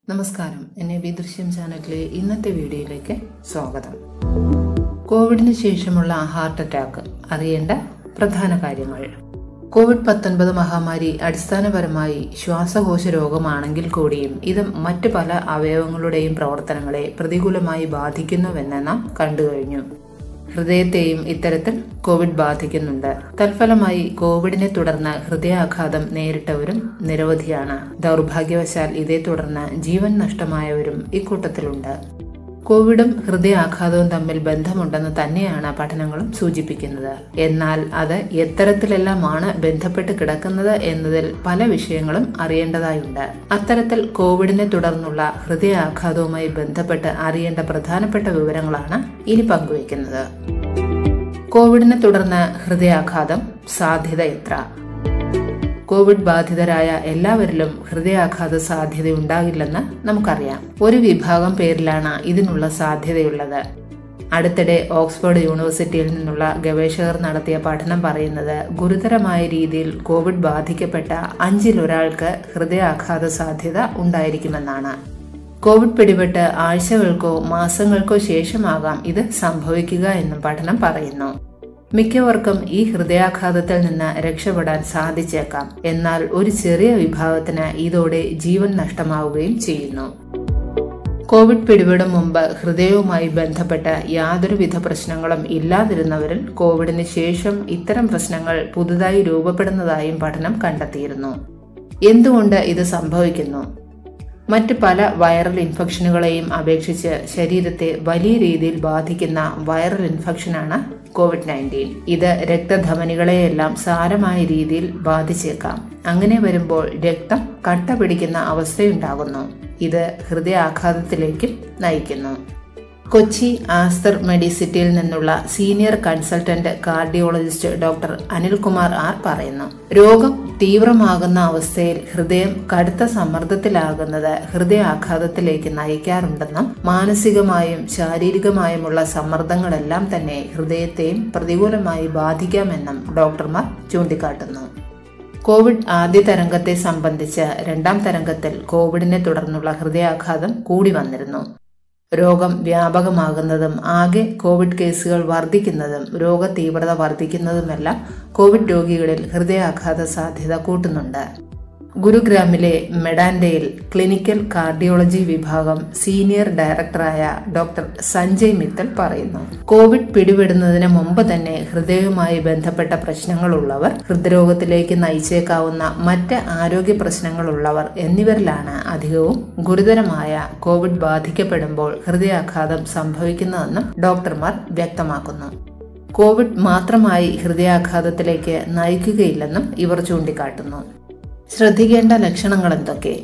നമസ്കാരം എന്നെ ബി ദൃശ്യം ചാനലിലെ ഇന്നത്തെ വീഡിയോയിലേക്ക് സ്വാഗതം കോവിഡിന് ശേഷമുള്ള ഹാർട്ട് അറ്റാക്ക് അറിയേണ്ട പ്രധാന കാര്യങ്ങൾ കോവിഡ് പത്തൊൻപത് മഹാമാരി അടിസ്ഥാനപരമായി ശ്വാസകോശ രോഗമാണെങ്കിൽ കൂടിയും ഇത് മറ്റ് പല അവയവങ്ങളുടെയും പ്രവർത്തനങ്ങളെ പ്രതികൂലമായി ബാധിക്കുന്നുവെന്ന് നാം കണ്ടുകഴിഞ്ഞു ഹൃദയത്തെയും ഇത്തരത്തിൽ കോവിഡ് ബാധിക്കുന്നുണ്ട് തൽഫലമായി കോവിഡിനെ തുടർന്ന് ഹൃദയാഘാതം നേരിട്ടവരും നിരവധിയാണ് ദൗർഭാഗ്യവശാൽ ഇതേ തുടർന്ന് ജീവൻ നഷ്ടമായവരും ഇക്കൂട്ടത്തിലുണ്ട് കോവിഡും ഹൃദയാഘാതവും തമ്മിൽ ബന്ധമുണ്ടെന്ന് തന്നെയാണ് പഠനങ്ങളും സൂചിപ്പിക്കുന്നത് എന്നാൽ അത് എത്തരത്തിലെല്ലാമാണ് ബന്ധപ്പെട്ട് കിടക്കുന്നത് എന്നതിൽ പല വിഷയങ്ങളും അറിയേണ്ടതായുണ്ട് അത്തരത്തിൽ കോവിഡിനെ തുടർന്നുള്ള ഹൃദയാഘാതവുമായി ബന്ധപ്പെട്ട് അറിയേണ്ട പ്രധാനപ്പെട്ട വിവരങ്ങളാണ് ഇനി പങ്കുവയ്ക്കുന്നത് കോവിഡിനെ തുടർന്ന് ഹൃദയാഘാതം സാധ്യത എത്ര കോവിഡ് ബാധിതരായ എല്ലാവരിലും ഹൃദയാഘാത സാധ്യത ഉണ്ടാകില്ലെന്ന് നമുക്കറിയാം ഒരു വിഭാഗം പേരിലാണ് ഇതിനുള്ള സാധ്യതയുള്ളത് അടുത്തിടെ ഓക്സ്ഫോർഡ് യൂണിവേഴ്സിറ്റിയിൽ നിന്നുള്ള ഗവേഷകർ നടത്തിയ പഠനം പറയുന്നത് ഗുരുതരമായ രീതിയിൽ കോവിഡ് ബാധിക്കപ്പെട്ട അഞ്ചിലൊരാൾക്ക് ഹൃദയാഘാത സാധ്യത ഉണ്ടായിരിക്കുമെന്നാണ് കോവിഡ് പിടിപെട്ട് ആഴ്ചകൾക്കോ മാസങ്ങൾക്കോ ശേഷമാകാം ഇത് സംഭവിക്കുക എന്നും പഠനം പറയുന്നു മിക്കവർക്കും ഈ ഹൃദയാഘാതത്തിൽ നിന്ന് രക്ഷപ്പെടാൻ സാധിച്ചേക്കാം എന്നാൽ ഒരു ചെറിയ വിഭാഗത്തിന് ഇതോടെ ജീവൻ നഷ്ടമാവുകയും ചെയ്യുന്നു കോവിഡ് പിടിപെടും മുമ്പ് ഹൃദയവുമായി ബന്ധപ്പെട്ട യാതൊരുവിധ പ്രശ്നങ്ങളും ഇല്ലാതിരുന്നവരിൽ കോവിഡിന് ശേഷം ഇത്തരം പ്രശ്നങ്ങൾ പുതുതായി രൂപപ്പെടുന്നതായും പഠനം കണ്ടെത്തിയിരുന്നു എന്തുകൊണ്ട് ഇത് സംഭവിക്കുന്നു മറ്റ് പല വൈറൽ ഇൻഫെക്ഷനുകളെയും അപേക്ഷിച്ച് ശരീരത്തെ വലിയ രീതിയിൽ ബാധിക്കുന്ന വൈറൽ ഇൻഫെക്ഷനാണ് കോവിഡ് നയൻറ്റീൻ ഇത് രക്തധമനികളെയെല്ലാം സാരമായ രീതിയിൽ ബാധിച്ചേക്കാം അങ്ങനെ വരുമ്പോൾ രക്തം കട്ട പിടിക്കുന്ന അവസ്ഥയുണ്ടാകുന്നു ഇത് ഹൃദയാഘാതത്തിലേക്കും നയിക്കുന്നു കൊച്ചി ആസ്തർ മെഡിസിറ്റിയിൽ നിന്നുള്ള senior consultant cardiologist doctor Anilkumar R പറയുന്നു രോഗം തീവ്രമാകുന്ന അവസ്ഥയിൽ ഹൃദയം കടുത്ത സമ്മർദ്ദത്തിലാകുന്നത് ഹൃദയാഘാതത്തിലേക്ക് നയിക്കാറുണ്ടെന്നും മാനസികമായും ശാരീരികമായുമുള്ള സമ്മർദ്ദങ്ങളെല്ലാം തന്നെ ഹൃദയത്തെയും പ്രതികൂലമായി ബാധിക്കാമെന്നും ഡോക്ടർമാർ ചൂണ്ടിക്കാട്ടുന്നു കോവിഡ് ആദ്യ തരംഗത്തെ സംബന്ധിച്ച് രണ്ടാം തരംഗത്തിൽ കോവിഡിനെ തുടർന്നുള്ള ഹൃദയാഘാതം കൂടി വന്നിരുന്നു രോഗം വ്യാപകമാകുന്നതും ആകെ കോവിഡ് കേസുകൾ വർദ്ധിക്കുന്നതും രോഗ തീവ്രത വർദ്ധിക്കുന്നതുമെല്ലാം കോവിഡ് രോഗികളിൽ ഹൃദയാഘാത സാധ്യത കൂട്ടുന്നുണ്ട് ഗുരുഗ്രാമിലെ മെഡാൻഡയിൽ ക്ലിനിക്കൽ കാർഡിയോളജി വിഭാഗം സീനിയർ ഡയറക്ടറായ ഡോക്ടർ സഞ്ജയ് മിത്തൽ പറയുന്നു കോവിഡ് പിടിപെടുന്നതിന് മുമ്പ് തന്നെ ഹൃദയവുമായി ബന്ധപ്പെട്ട പ്രശ്നങ്ങളുള്ളവർ ഹൃദ്രോഗത്തിലേക്ക് നയിച്ചേക്കാവുന്ന മറ്റ് ആരോഗ്യ പ്രശ്നങ്ങളുള്ളവർ എന്നിവരിലാണ് അധികവും ഗുരുതരമായ കോവിഡ് ബാധിക്കപ്പെടുമ്പോൾ ഹൃദയാഘാതം സംഭവിക്കുന്നതെന്നും ഡോക്ടർമാർ വ്യക്തമാക്കുന്നു കോവിഡ് മാത്രമായി ഹൃദയാഘാതത്തിലേക്ക് നയിക്കുകയില്ലെന്നും ഇവർ ചൂണ്ടിക്കാട്ടുന്നു ശ്രദ്ധിക്കേണ്ട ലക്ഷണങ്ങൾ എന്തൊക്കെ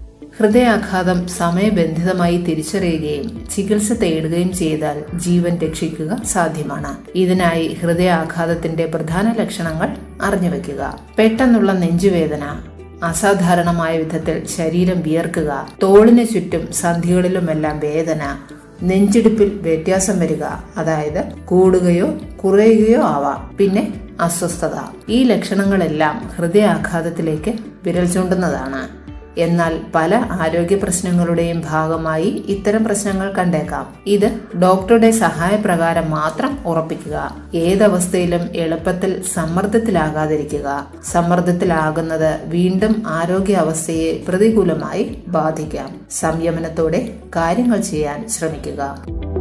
ഹൃദയാഘാതം സമയബന്ധിതമായി തിരിച്ചറിയുകയും ചികിത്സ തേടുകയും ചെയ്താൽ ജീവൻ രക്ഷിക്കുക സാധ്യമാണ് ഇതിനായി ഹൃദയാഘാതത്തിന്റെ പ്രധാന ലക്ഷണങ്ങൾ അറിഞ്ഞു വെക്കുക പെട്ടെന്നുള്ള നെഞ്ചുവേദന അസാധാരണമായ വിധത്തിൽ ശരീരം വിയർക്കുക തോളിന് ചുറ്റും സന്ധികളിലുമെല്ലാം വേദന നെഞ്ചിടിപ്പിൽ വ്യത്യാസം വരിക അതായത് കൂടുകയോ കുറയുകയോ ആവാം പിന്നെ അസ്വസ്ഥത ഈ ലക്ഷണങ്ങളെല്ലാം ഹൃദയാഘാതത്തിലേക്ക് വിരൽ ചൂണ്ടുന്നതാണ് എന്നാൽ പല ആരോഗ്യ പ്രശ്നങ്ങളുടെയും ഭാഗമായി ഇത്തരം പ്രശ്നങ്ങൾ കണ്ടേക്കാം ഇത് ഡോക്ടറുടെ സഹായപ്രകാരം മാത്രം ഉറപ്പിക്കുക ഏതവസ്ഥയിലും എളുപ്പത്തിൽ സമ്മർദ്ദത്തിലാകാതിരിക്കുക സമ്മർദ്ദത്തിലാകുന്നത് വീണ്ടും ആരോഗ്യാവസ്ഥയെ പ്രതികൂലമായി ബാധിക്കാം സംയമനത്തോടെ കാര്യങ്ങൾ ചെയ്യാൻ ശ്രമിക്കുക